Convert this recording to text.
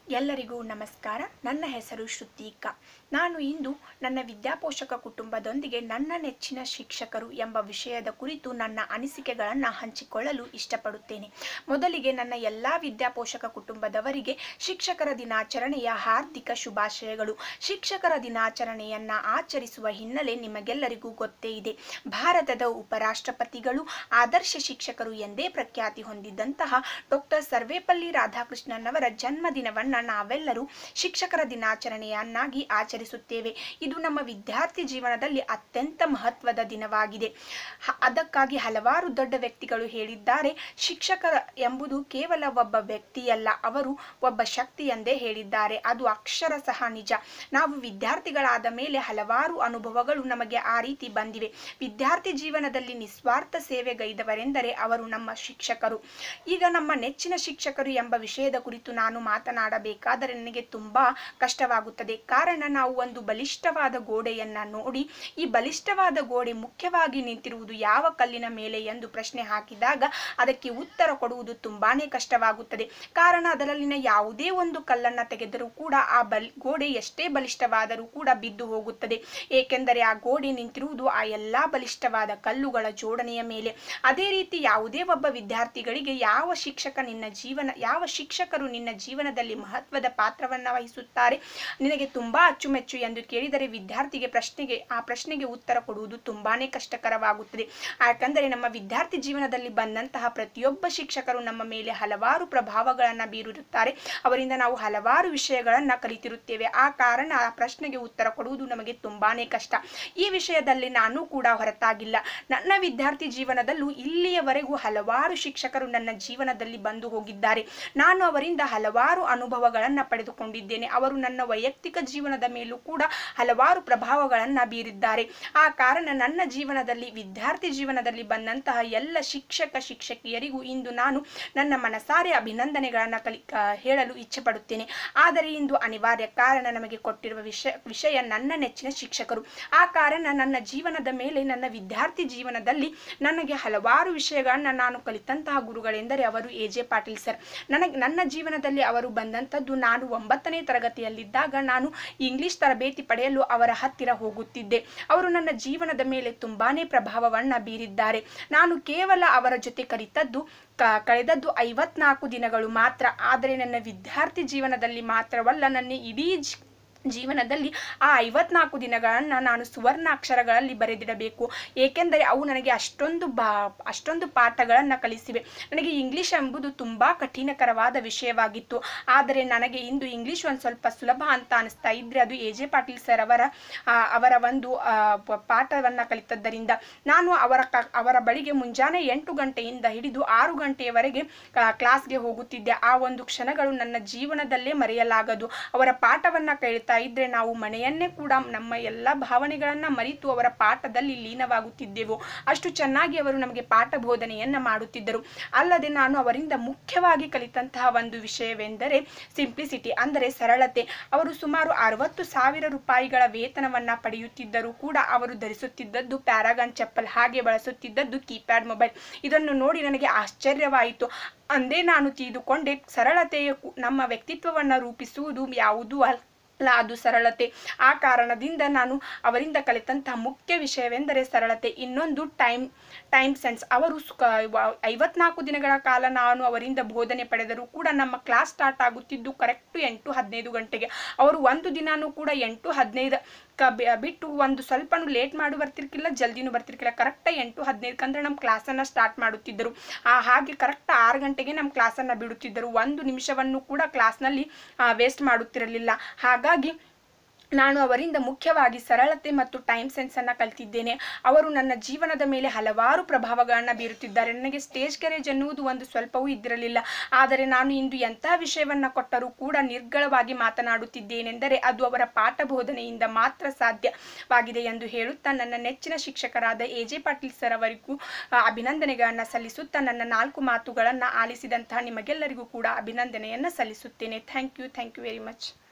ಎಲ್ಲರಿಗೂ ನಮಸ್ಕಾರ ನನ್ನ ಹೆಸರು ಶ್ರುತೀಕ ನಾನು ಇಂದು ನನ್ನ ವಿದ್ಯಾಪೋಷಕ ಕುಟುಂಬದೊಂದಿಗೆ ನನ್ನ ನೆಚ್ಚಿನ ಶಿಕ್ಷಕರು ಎಂಬ ವಿಷಯದ ಕುರಿತು ನನ್ನ ಅನಿಸಿಕೆಗಳನ್ನು ಹಂಚಿಕೊಳ್ಳಲು ಇಷ್ಟಪಡುತ್ತೇನೆ ಮೊದಲಿಗೆ ನನ್ನ ಎಲ್ಲ ವಿದ್ಯಾಪೋಷಕ ಕುಟುಂಬದವರಿಗೆ ಶಿಕ್ಷಕರ ದಿನಾಚರಣೆಯ ಹಾರ್ದಿಕ ಶುಭಾಶಯಗಳು ಶಿಕ್ಷಕರ ದಿನಾಚರಣೆಯನ್ನ ಆಚರಿಸುವ ಹಿನ್ನೆಲೆ ನಿಮಗೆಲ್ಲರಿಗೂ ಗೊತ್ತೇ ಇದೆ ಭಾರತದ ಉಪರಾಷ್ಟ್ರಪತಿಗಳು ಆದರ್ಶ ಶಿಕ್ಷಕರು ಎಂದೇ ಪ್ರಖ್ಯಾತಿ ಹೊಂದಿದ್ದಂತಹ ಡಾಕ್ಟರ್ ಸರ್ವೇಪಲ್ಲಿ ರಾಧಾಕೃಷ್ಣನ್ ಅವರ ಜನ್ಮದಿನವನ್ನ ನಾವೆಲ್ಲರೂ ಶಿಕ್ಷಕರ ದಿನಾಚರಣೆಯನ್ನಾಗಿ ಆಚರಿಸುತ್ತೇವೆ ಇದು ನಮ್ಮ ವಿದ್ಯಾರ್ಥಿ ಜೀವನದಲ್ಲಿ ಅತ್ಯಂತ ಮಹತ್ವದ ದಿನವಾಗಿದೆ ಹ- ಅದಕ್ಕಾಗಿ ಹಲವಾರು ದೊಡ್ಡ ವ್ಯಕ್ತಿಗಳು ಹೇಳಿದ್ದಾರೆ ಶಿಕ್ಷಕ ಎಂಬುದು ಕೇವಲ ಒಬ್ಬ ವ್ಯಕ್ತಿಯಲ್ಲ ಅವರು ಒಬ್ಬ ಶಕ್ತಿ ಎಂದೇ ಹೇಳಿದ್ದಾರೆ ಅದು ಅಕ್ಷರ ಸಹ ನಿಜ ನಾವು ವಿದ್ಯಾರ್ಥಿಗಳಾದ ಮೇಲೆ ಹಲವಾರು ಅನುಭವಗಳು ನಮಗೆ ಆ ರೀತಿ ಬಂದಿವೆ ವಿದ್ಯಾರ್ಥಿ ಜೀವನದಲ್ಲಿ ನಿಸ್ವಾರ್ಥ ಸೇವೆಗೈದವರೆಂದರೆ ಅವರು ನಮ್ಮ ಶಿಕ್ಷಕರು ಈಗ ನಮ್ಮ ನೆಚ್ಚಿನ ಶಿಕ್ಷಕರು ಎಂಬ ವಿಷಯದ ಕುರಿತು ನಾನು ಮಾತನಾಡಬೇಕಾದರೆ ನನಗೆ ತುಂಬಾ ಕಷ್ಟವಾಗುತ್ತದೆ ಕಾರಣ ನಾವು ಒಂದು ಬಲಿಷ್ಠವಾದ ಗೋಡೆಯನ್ನ ನೋಡಿ ಈ ಬಲಿಷ್ಠವಾದ ಗೋಡೆ ಮುಖ್ಯವಾಗಿ ನಿಂತಿರುವುದು ಯಾವ ಕಲ್ಲಿನ ಮೇಲೆ ಎಂದು ಪ್ರಶ್ನೆ ಹಾಕಿದಾಗ ಅದಕ್ಕೆ ಉತ್ತರ ಕೊಡುವುದು ತುಂಬಾನೇ ಕಷ್ಟವಾಗುತ್ತದೆ ಕಾರಣ ಅದರಲ್ಲಿನ ಯಾವುದೇ ಒಂದು ಕಲ್ಲನ್ನ ತೆಗೆದರೂ ಕೂಡ ಆ ಬಲ್ ಗೋಡೆ ಎಷ್ಟೇ ಬಲಿಷ್ಠವಾದರೂ ಕೂಡ ಬಿದ್ದು ಹೋಗುತ್ತದೆ ಏಕೆಂದರೆ ಆ ಗೋಡೆ ನಿಂತಿರುವುದು ಆ ಎಲ್ಲಾ ಬಲಿಷ್ಠವಾದ ಕಲ್ಲುಗಳ ಜೋಡಣೆಯ ಮೇಲೆ ಅದೇ ರೀತಿ ಯಾವುದೇ ಒಬ್ಬ ವಿದ್ಯಾರ್ಥಿಗಳಿಗೆ ಯಾವ ಶಿಕ್ಷಕ ನಿನ್ನ ಜೀವನ ಯಾವ ಶಿಕ್ಷಕರು ನಿನ್ನ ಜೀವನದಲ್ಲಿ ಮಹತ್ವದ ಪಾತ್ರವನ್ನ ವಹಿಸುತ್ತಾರೆ ನಿನಗೆ ತುಂಬಾ ಅಚ್ಚುಮೆಚ್ಚು ಎಂದು ಕೇಳಿದರೆ ವಿದ್ಯಾರ್ಥಿಗೆ ಪ್ರಶ್ನೆಗೆ ಆ ಪ್ರಶ್ನೆಗೆ ಉತ್ತರ ಕೊಡುವುದು ತುಂಬಾನೇ ಕಷ್ಟಕರವಾಗುತ್ತದೆ ಯಾಕಂದರೆ ನಮ್ಮ ವಿದ್ಯಾರ್ಥಿ ಜೀವನದಲ್ಲಿ ಬಂದಂತಹ ಪ್ರತಿಯೊಬ್ಬ ಶಿಕ್ಷಕರು ನಮ್ಮ ಮೇಲೆ ಹಲವಾರು ಪ್ರಭಾವಗಳನ್ನ ಬೀರಿರುತ್ತಾರೆ ಅವರಿಂದ ನಾವು ಹಲವಾರು ವಿಷಯಗಳನ್ನ ಕಲಿತಿರುತ್ತೇವೆ ಆ ಕಾರಣ ಆ ಪ್ರಶ್ನೆಗೆ ಉತ್ತರ ಕೊಡುವುದು ನಮಗೆ ತುಂಬಾನೇ ಕಷ್ಟ ಈ ವಿಷಯದಲ್ಲಿ ನಾನು ಕೂಡ ಹೊರತಾಗಿಲ್ಲ ನನ್ನ ವಿದ್ಯಾರ್ಥಿ ಜೀವನದಲ್ಲೂ ಇಲ್ಲಿಯವರೆಗೂ ಹಲವಾರು ಶಿಕ್ಷಕರು ನನ್ನ ಜೀವನದಲ್ಲಿ ಬಂದು ಹೋಗಿದ್ದಾರೆ ನಾನು ಅವರಿಂದ ಹಲವಾರು ಅನುಭವಗಳನ್ನ ಪಡೆದುಕೊಂಡಿದ್ದೇನೆ ಅವರು ನನ್ನ ವೈಯಕ್ತಿಕ ಜೀವನದ ಮೇಲೂ ಕೂಡ ಹಲವಾರು ಪ್ರಭಾವಗಳನ್ನ ಬೀರಿದ್ದಾರೆ ಆ ಕಾರಣ ನನ್ನ ಜೀವನದಲ್ಲಿ ವಿದ್ಯಾರ್ಥಿ ಜೀವನದಲ್ಲಿ ಬಂದಂತಹ ಎಲ್ಲ ಶಿಕ್ಷಕ ಶಿಕ್ಷಕಿಯರಿಗೂ ಇಂದು ನಾನು ನನ್ನ ಮನಸಾರೆ ಅಭಿನಂದನೆಗಳನ್ನ ಕಲಿ ಆ, ಹೇಳಲು ಇಚ್ಛೆ ಪಡುತ್ತೇನೆ ಆದರೆ ಇಂದು ಅನಿವಾರ್ಯ ಕಾರಣ ನಮಗೆ ಕೊಟ್ಟಿರುವ ವಿಷಯ ವಿಷಯ ನನ್ನ ನೆಚ್ಚಿನ ಶಿಕ್ಷಕರು ಆ ಕಾರಣ ನನ್ನ ಜೀವನದ ಮೇಲೆ ನನ್ನ ವಿದ್ಯಾರ್ಥಿ ಜೀವನದಲ್ಲಿ ನನಗೆ ಹಲವಾರು ವಿಷಯಗಳನ್ನ ನಾನು ಕಲಿತಂತಹ ಗುರುಗಳೆಂದರೆ ಅವರು ಎ ಜೆ ಪಾಟೀಲ್ ಸರ್ ನನಗೆ ನನ್ನ ಜೀವನದಲ್ಲಿ ಅವರು ಬಂದಂಥದ್ದು ನಾನು ಒಂಬತ್ತನೇ ತರಗತಿಯಲ್ಲಿದ್ದಾಗ ನಾನು ಇಂಗ್ಲಿಷ್ ತರಬೇತಿ ಪಡೆಯಲು ಅವರ ಹತ್ತಿರ ಹೋಗುತ್ತಿದ್ದೆ ಅವರು ನನ್ನ ಜೀವನದ ಮೇಲೆ ತುಂಬಾನೇ ಪ್ರಭಾವವನ್ನ ಬೀರಿದ್ದಾರೆ ನಾನು ಕೇವಲ ಅವರ ಜೊತೆ ಕಲಿತದ್ದು ಕ- ಕಳೆದದ್ದು ಐವತ್ನಾಲ್ಕು ದಿನಗಳು ಮಾತ್ರ ಆದರೆ ನನ್ನ ವಿದ್ಯಾರ್ಥಿ ಜೀವನದಲ್ಲಿ ಮಾತ್ರವಲ್ಲ ನನ್ನ ಇಡೀ ಜೀ- ಜೀವನದಲ್ಲಿ ಆ ಐವತ್ನಾಲ್ಕು ದಿನಗಳನ್ನು ನಾನು ಸುವರ್ಣಾಕ್ಷರಗಳಲ್ಲಿ ಬರೆದಿಡಬೇಕು ಏಕೆಂದರೆ ಅವು ನನಗೆ ಅಷ್ಟೊಂದು ಬಾ ಅಷ್ಟೊಂದು ಪಾಠಗಳನ್ನು ಕಲಿಸಿವೆ ನನಗೆ ಇಂಗ್ಲಿಷ್ ಎಂಬುದು ತುಂಬ ಕಠಿಣಕರವಾದ ವಿಷಯವಾಗಿತ್ತು ಆದರೆ ನನಗೆ ಇಂದು ಇಂಗ್ಲಿಷ್ ಒಂದು ಸ್ವಲ್ಪ ಸುಲಭ ಅಂತ ಅನಿಸ್ತಾ ಇದ್ರೆ ಅದು ಎ ಜೆ ಪಾಟೀಲ್ ಸರ್ ಅವರ ಆ, ಅವರ ಒಂದು ಆ, ಪ- ಪಾಠವನ್ನ ಕಲಿತದ್ದರಿಂದ ನಾನು ಅವರ ಕ- ಅವರ ಬಳಿಗೆ ಮುಂಜಾನೆ ಎಂಟು ಗಂಟೆಯಿಂದ ಹಿಡಿದು ಆರು ಗಂಟೆಯವರೆಗೆ ಆ, ಕ್ಲಾಸ್ಗೆ ಹೋಗುತ್ತಿದ್ದೆ ಆ ಒಂದು ಕ್ಷಣಗಳು ನನ್ನ ಜೀವನದಲ್ಲೇ ಮರೆಯಲಾಗದು ಅವರ ಪಾಠವನ್ನ ಕೇಳ್ತಾ ಇದ್ರೆ ನಾವು ಮನೆಯನ್ನೇ ಕೂಡ ನಮ್ಮ ಎಲ್ಲ ಭಾವನೆಗಳನ್ನ ಮರೆತು ಅವರ ಪಾಠದಲ್ಲಿ ಲೀನವಾಗುತ್ತಿದ್ದೆವು ಅಷ್ಟು ಚೆನ್ನಾಗಿ ಅವರು ನಮಗೆ ಪಾಠ ಬೋಧನೆಯನ್ನ ಮಾಡುತ್ತಿದ್ದರು ಅಲ್ಲದೆ ನಾನು ಅವರಿಂದ ಮುಖ್ಯವಾಗಿ ಕಲಿತಂತಹ ಒಂದು ವಿಷಯವೆಂದರೆ ಸಿಂಪ್ಲಿಸಿಟಿ ಅಂದರೆ ಸರಳತೆ ಅವರು ಸುಮಾರು ಅರವತ್ತು ಸಾವಿರ ರೂಪಾಯಿಗಳ ವೇತನವನ್ನ ಪಡೆಯುತ್ತಿದ್ದರೂ ಕೂಡ ಅವರು ಧರಿಸುತ್ತಿದ್ದದ್ದು ಪ್ಯಾರಾಗನ್ ಚಪ್ಪಲ್ ಹಾಗೆ ಬಳಸುತ್ತಿದ್ದದ್ದು ಕೀಪ್ಯಾಡ್ ಮೊಬೈಲ್ ಇದನ್ನು ನೋಡಿ ನನಗೆ ಆಶ್ಚರ್ಯವಾಯಿತು ಅಂದೇ ನಾನು ತಿಳಿದುಕೊಂಡೆ ಸರಳತೆಯ ಕು- ನಮ್ಮ ವ್ಯಕ್ತಿತ್ವವನ್ನು ರೂಪಿಸುವುದು ಯಾವುದೂ ಅಲ್ಲ ಅಲ್ಲ ಅದು ಸರಳತೆ ಆ ಕಾರಣದಿಂದ ನಾನು ಅವರಿಂದ ಕಲಿತಂತಹ ಮುಖ್ಯ ವಿಷಯವೆಂದರೆ ಸರಳತೆ ಇನ್ನೊಂದು ಟೈಮ್ ಟೈಮ್ ಸೆನ್ಸ್ ಅವರು ಸುಕ- ವ- ಐವತ್ನಾಲ್ಕು ದಿನಗಳ ಕಾಲ ನಾನು ಅವರಿಂದ ಬೋಧನೆ ಪಡೆದರೂ ಕೂಡ ನಮ್ಮ ಕ್ಲಾಸ್ ಸ್ಟಾರ್ಟ್ ಆಗುತ್ತಿದ್ದು ಕರೆಕ್ಟು ಎಂಟು ಹದಿನೈದು ಗಂಟೆಗೆ ಅವರು ಒಂದು ದಿನಾನೂ ಕೂಡ ಎಂಟು ಹದಿನೈದು ಕ ಬಿ- ಬಿಟ್ಟು ಒಂದು ಸ್ವಲ್ಪನೂ ಲೇಟ್ ಮಾಡಿ ಬರ್ತಿರ್ಕಿಲ್ಲ ಜಲ್ದಿನೂ ಬರ್ತಿರ್ಕಿಲ್ಲ ಕರೆಕ್ಟ್ ಎಂಟು ಹದಿನೈದಕ್ಕೆ ಅಂದ್ರೆ ನಮ್ಮ ಕ್ಲಾಸನ್ನು ಸ್ಟಾರ್ಟ್ ಮಾಡುತ್ತಿದ್ದರು ಆ ಹಾಗೆ ಕರೆಕ್ಟ್ ಆರು ಗಂಟೆಗೆ ನಮ್ಮ ಕ್ಲಾಸನ್ನು ಬಿಡುತ್ತಿದ್ದರು ಒಂದು ನಿಮಿಷವನ್ನು ಕೂಡ ಕ್ಲಾಸ್ನಲ್ಲಿ ವೇಸ್ಟ್ ಮಾಡುತ್ತಿರಲಿಲ್ಲ ಹಾಗಾಗಿ ನಾನು ಅವರಿಂದ ಮುಖ್ಯವಾಗಿ ಸರಳತೆ ಮತ್ತು ಟೈಮ್ ಸೆನ್ಸನ್ನು ಕಲಿತಿದ್ದೇನೆ ಅವರು ನನ್ನ ಜೀವನದ ಮೇಲೆ ಹಲವಾರು ಪ್ರಭಾವಗಳನ್ನು ಬೀರುತ್ತಿದ್ದಾರೆ ನನಗೆ ಸ್ಟೇಜ್ ಕರೇಜ್ ಎನ್ನುವುದು ಒಂದು ಸ್ವಲ್ಪವೂ ಇದ್ದಿರಲಿಲ್ಲ ಆದರೆ ನಾನು ಇಂದು ಎಂತಹ ವಿಷಯವನ್ನು ಕೊಟ್ಟರೂ ಕೂಡ ನಿರ್ಗಳವಾಗಿ ಮಾತನಾಡುತ್ತಿದ್ದೇನೆಂದರೆ ಅದು ಅವರ ಪಾಠ ಬೋಧನೆಯಿಂದ ಮಾತ್ರ ಸಾಧ್ಯವಾಗಿದೆ ಎಂದು ಹೇಳುತ್ತಾ ನನ್ನ ನೆಚ್ಚಿನ ಶಿಕ್ಷಕರಾದ ಎ ಜೆ ಪಾಟೀಲ್ ಸರ್ ಅವರಿಗೂ ಆ, ಅಭಿನಂದನೆಗಳನ್ನು ಸಲ್ಲಿಸುತ್ತಾ ನನ್ನ ನಾಲ್ಕು ಮಾತುಗಳನ್ನು ಆಲಿಸಿದಂತಹ ನಿಮಗೆಲ್ಲರಿಗೂ ಕೂಡ ಅಭಿನಂದನೆಯನ್ನು ಸಲ್ಲಿಸುತ್ತೇನೆ thank you thank you very much